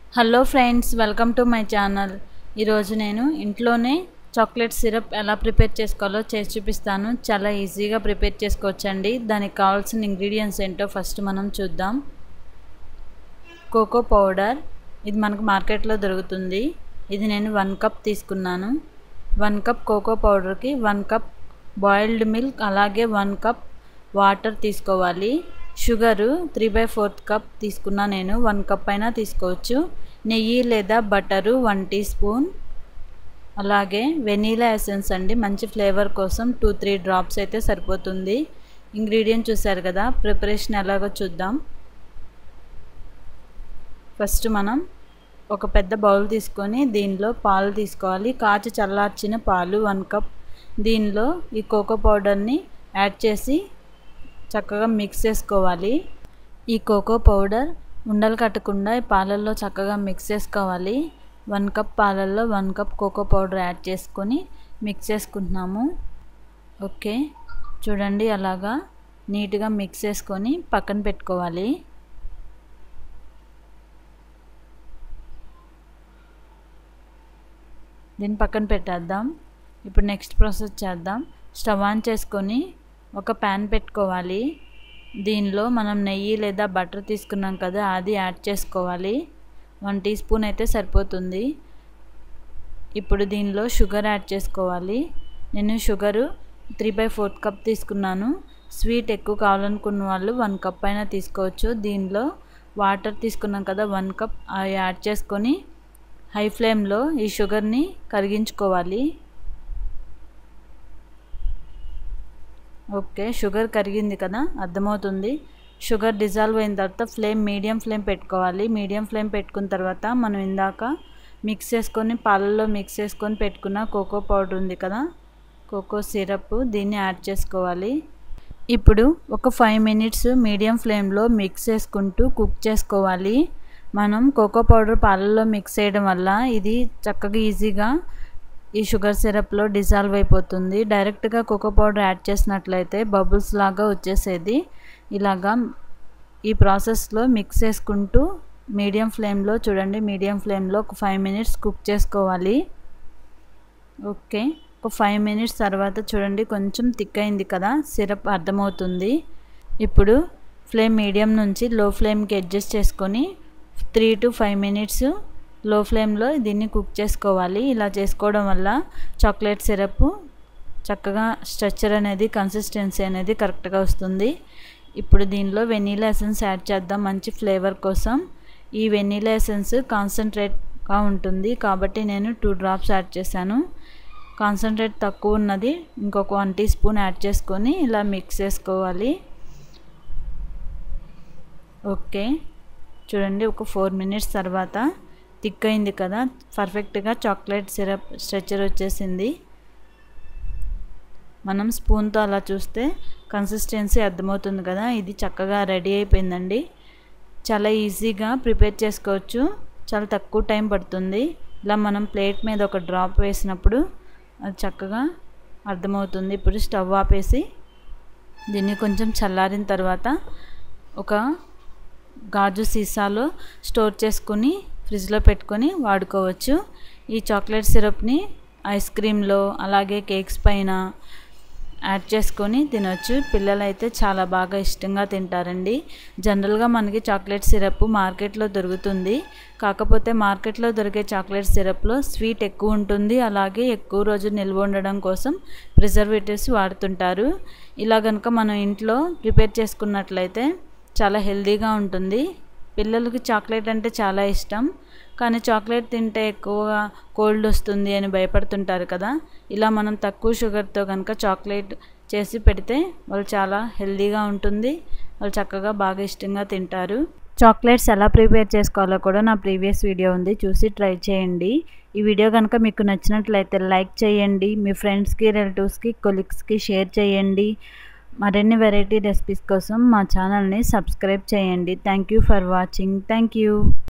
hello friends welcome to my channel ఈరోజు నేను ఇంట్లోనే చాక్లెట్ సిరప్ ఎలా ప్రిపేర్ చేసుకోవాలో చేసి చూపిస్తాను చాలా ఈజీగా ప్రిపేర్ చేసుకోవచ్చండి దానికి కావాల్సిన ఇంగ్రీడియంట్స్ ఏంటో ఫస్ట్ మనం చూద్దాం కోకో పౌడర్ ఇది మనకు మార్కెట్లో దొరుకుతుంది ఇది నేను వన్ కప్ తీసుకున్నాను వన్ కప్ కోకో పౌడర్కి వన్ కప్ బాయిల్డ్ మిల్క్ అలాగే వన్ కప్ వాటర్ తీసుకోవాలి sugar three by fourth cup తీసుకున్నా నేను వన్ కప్ అయినా తీసుకోవచ్చు నెయ్యి లేదా బటరు వన్ టీ స్పూన్ అలాగే వెనీలా ఎసెన్స్ అండి మంచి ఫ్లేవర్ కోసం టూ త్రీ డ్రాప్స్ అయితే సరిపోతుంది ఇంగ్రీడియంట్ చూసారు కదా ప్రిపరేషన్ ఎలాగో చూద్దాం ఫస్ట్ మనం ఒక పెద్ద బౌల్ తీసుకొని దీనిలో పాలు తీసుకోవాలి కాచి చల్లార్చిన పాలు వన్ కప్ దీనిలో ఈ కోకో పౌడర్ని యాడ్ చేసి చక్కగా మిక్స్ చేసుకోవాలి ఈ కోకో పౌడర్ ఉండలు కట్టకుండా ఈ పాలల్లో చక్కగా మిక్స్ చేసుకోవాలి వన్ కప్ పాలల్లో one cup cocoa powder add చేసుకొని మిక్స్ చేసుకుంటున్నాము ఓకే చూడండి అలాగా నీట్గా మిక్స్ చేసుకొని పక్కన పెట్టుకోవాలి దీన్ని పక్కన పెట్టేద్దాం ఇప్పుడు నెక్స్ట్ ప్రాసెస్ చేద్దాం స్టవ్ ఆన్ చేసుకొని ఒక ప్యాన్ పెట్టుకోవాలి దీనిలో మనం నెయ్యి లేదా బటర్ తీసుకున్నాం కదా అది యాడ్ చేసుకోవాలి వన్ టీ స్పూన్ అయితే సరిపోతుంది ఇప్పుడు దీనిలో షుగర్ యాడ్ చేసుకోవాలి నేను sugar three by fourth cup తీసుకున్నాను స్వీట్ ఎక్కువ కావాలనుకున్న వాళ్ళు వన్ కప్ అయినా తీసుకోవచ్చు దీనిలో వాటర్ తీసుకున్నాం కదా వన్ కప్ అవి యాడ్ చేసుకొని హై ఫ్లేమ్లో ఈ షుగర్ని కరిగించుకోవాలి ఓకే షుగర్ కరిగింది కదా అర్థమవుతుంది షుగర్ డిజాల్వ్ అయిన తర్వాత ఫ్లేమ్ మీడియం ఫ్లేమ్ పెట్టుకోవాలి మీడియం ఫ్లేమ్ పెట్టుకున్న తర్వాత మనం ఇందాక మిక్స్ చేసుకొని పాలల్లో మిక్స్ చేసుకొని పెట్టుకున్న కోకో పౌడర్ ఉంది కదా కోకో సిరప్ దీన్ని యాడ్ చేసుకోవాలి ఇప్పుడు ఒక ఫైవ్ మినిట్స్ మీడియం ఫ్లేమ్లో మిక్స్ చేసుకుంటూ కుక్ చేసుకోవాలి మనం కోకో పౌడర్ పాలల్లో మిక్స్ చేయడం వల్ల ఇది చక్కగా ఈజీగా ఈ షుగర్ సిరప్లో డిజాల్వ్ అయిపోతుంది డైరెక్ట్గా కోకో పౌడర్ యాడ్ చేసినట్లయితే బబుల్స్ లాగా వచ్చేసేది ఇలాగా ఈ ప్రాసెస్లో మిక్స్ చేసుకుంటూ మీడియం ఫ్లేమ్లో చూడండి మీడియం ఫ్లేమ్లో ఒక ఫైవ్ మినిట్స్ కుక్ చేసుకోవాలి ఓకే ఒక ఫైవ్ మినిట్స్ తర్వాత చూడండి కొంచెం థిక్ అయింది కదా సిరప్ అర్థమవుతుంది ఇప్పుడు ఫ్లేమ్ మీడియం నుంచి లో ఫ్లేమ్కి అడ్జస్ట్ చేసుకొని three to five minutes low ఫ్లేమ్లో దీన్ని కుక్ చేసుకోవాలి ఇలా చేసుకోవడం వల్ల చాక్లెట్ సిరప్ చక్కగా స్ట్రక్చర్ అనేది కన్సిస్టెన్సీ అనేది కరెక్ట్గా వస్తుంది ఇప్పుడు దీనిలో వెనీలా ఎసెన్స్ యాడ్ చేద్దాం మంచి ఫ్లేవర్ కోసం ఈ వెనీలా ఎసెన్స్ కాన్సన్ట్రేట్గా ఉంటుంది కాబట్టి నేను టూ డ్రాప్స్ యాడ్ చేశాను కాన్సన్ట్రేట్ తక్కువ ఉన్నది ఇంకొక వన్ టీ స్పూన్ యాడ్ చేసుకొని ఇలా మిక్స్ చేసుకోవాలి ఓకే చూడండి ఒక ఫోర్ మినిట్స్ తర్వాత థిక్ అయింది కదా పర్ఫెక్ట్గా చాక్లెట్ సిరప్ స్ట్రెచర్ వచ్చేసింది మనం స్పూన్తో అలా చూస్తే కన్సిస్టెన్సీ అర్థమవుతుంది కదా ఇది చక్కగా రెడీ అయిపోయిందండి చాలా ఈజీగా ప్రిపేర్ చేసుకోవచ్చు చాలా తక్కువ టైం పడుతుంది ఇలా మనం ప్లేట్ మీద ఒక డ్రాప్ వేసినప్పుడు అది చక్కగా అర్థమవుతుంది ఇప్పుడు స్టవ్ ఆపేసి దీన్ని కొంచెం చల్లారిన తర్వాత ఒక గాజు సీసాలో స్టోర్ చేసుకుని ఫ్రిడ్జ్లో పెట్టుకొని వాడుకోవచ్చు ఈ చాక్లెట్ సిరప్ని ఐస్ క్రీమ్లో అలాగే కేక్స్ పైన యాడ్ చేసుకొని తినొచ్చు పిల్లలు అయితే చాలా బాగా ఇష్టంగా తింటారండి జనరల్గా మనకి చాక్లెట్ సిరప్ మార్కెట్లో దొరుకుతుంది కాకపోతే మార్కెట్లో దొరికే చాక్లెట్ సిరప్లో స్వీట్ ఎక్కువ ఉంటుంది అలాగే ఎక్కువ రోజు నిల్వ ఉండడం కోసం ప్రిజర్వేటివ్స్ వాడుతుంటారు ఇలా కనుక మనం ఇంట్లో ప్రిపేర్ చేసుకున్నట్లయితే చాలా హెల్తీగా ఉంటుంది పిల్లలకి చాక్లెట్ అంటే చాలా ఇష్టం కానీ చాక్లెట్ తింటే ఎక్కువగా కోల్డ్ వస్తుంది అని భయపడుతుంటారు కదా ఇలా మనం తక్కువ షుగర్తో కనుక చాక్లెట్ చేసి పెడితే వాళ్ళు చాలా హెల్తీగా ఉంటుంది వాళ్ళు చక్కగా బాగా ఇష్టంగా తింటారు చాక్లెట్స్ ఎలా ప్రిపేర్ చేసుకోవాలో కూడా నా ప్రీవియస్ వీడియో ఉంది చూసి ట్రై చేయండి ఈ వీడియో కనుక మీకు నచ్చినట్లయితే లైక్ చేయండి మీ ఫ్రెండ్స్కి రిలేటివ్స్కి కొలీగ్స్కి షేర్ చేయండి మరిన్ని వెరైటీ రెసిపీస్ కోసం మా ఛానల్ని సబ్స్క్రైబ్ చేయండి thank you for watching thank you